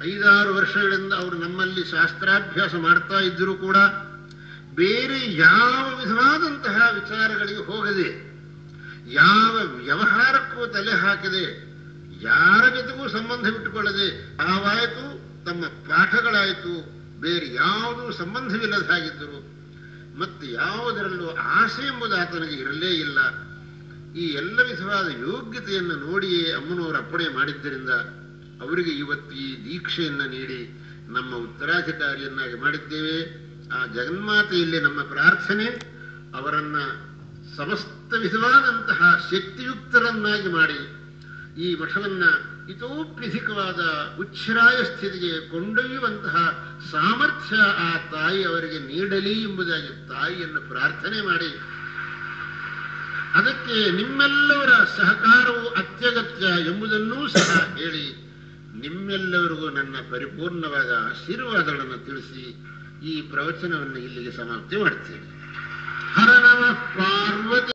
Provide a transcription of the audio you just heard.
ಐದಾರು ವರ್ಷಗಳಿಂದ ಅವರು ನಮ್ಮಲ್ಲಿ ಶಾಸ್ತ್ರಾಭ್ಯಾಸ ಮಾಡ್ತಾ ಇದ್ದರೂ ಕೂಡ ಬೇರೆ ಯಾವ ವಿಧವಾದಂತಹ ವಿಚಾರಗಳಿಗೆ ಹೋಗದೆ ಯಾವ ವ್ಯವಹಾರಕ್ಕೂ ತಲೆ ಹಾಕದೆ ಯಾರ ಜೊತೆಗೂ ಸಂಬಂಧ ಬಿಟ್ಟುಕೊಳ್ಳದೆ ಯಾವಾಯಿತು ತಮ್ಮ ಪಾಠಗಳಾಯಿತು ಬೇರೆ ಯಾವುದೂ ಸಂಬಂಧವಿಲ್ಲದ ಹಾಗಿದ್ದರು ಮತ್ತು ಯಾವುದರಲ್ಲೂ ಆಸೆ ಎಂಬುದು ಆತನಿಗೆ ಇರಲೇ ಇಲ್ಲ ಈ ಎಲ್ಲ ವಿಧವಾದ ಯೋಗ್ಯತೆಯನ್ನು ನೋಡಿಯೇ ಅಮ್ಮನವರು ಅಪ್ಪಣೆ ಮಾಡಿದ್ದರಿಂದ ಅವರಿಗೆ ಇವತ್ತು ಈ ದೀಕ್ಷೆಯನ್ನು ನೀಡಿ ನಮ್ಮ ಉತ್ತರಾಧಿಕಾರಿಯನ್ನಾಗಿ ಮಾಡಿದ್ದೇವೆ ಆ ಜಗನ್ಮಾತೆಯಲ್ಲಿ ನಮ್ಮ ಪ್ರಾರ್ಥನೆ ಅವರನ್ನ ಸಮಸ್ತ ವಿಧವಾದಂತಹ ಶಕ್ತಿಯುಕ್ತರನ್ನಾಗಿ ಮಾಡಿ ಈ ಮಠವನ್ನ ಇತೋಪ್ಯಧಿಕವಾದ ಉಚ್ಛ್ರಾಯ ಸ್ಥಿತಿಗೆ ಕೊಂಡೊಯ್ಯುವಂತಹ ಸಾಮರ್ಥ್ಯ ಆ ತಾಯಿ ಅವರಿಗೆ ನೀಡಲಿ ಎಂಬುದಾಗಿ ತಾಯಿಯನ್ನು ಪ್ರಾರ್ಥನೆ ಮಾಡಿ ಅದಕ್ಕೆ ನಿಮ್ಮೆಲ್ಲವರ ಸಹಕಾರವು ಅತ್ಯಗತ್ಯ ಎಂಬುದನ್ನೂ ಸಹ ಹೇಳಿ ನಿಮ್ಮೆಲ್ಲರಿಗೂ ನನ್ನ ಪರಿಪೂರ್ಣವಾದ ಆಶೀರ್ವಾದಗಳನ್ನು ತಿಳಿಸಿ ಈ ಪ್ರವಚನವನ್ನು ಇಲ್ಲಿಗೆ ಸಮಾಪ್ತಿ ಮಾಡ್ತೇನೆ ಹರ ನಮಃ ಪಾರ್ವತಿ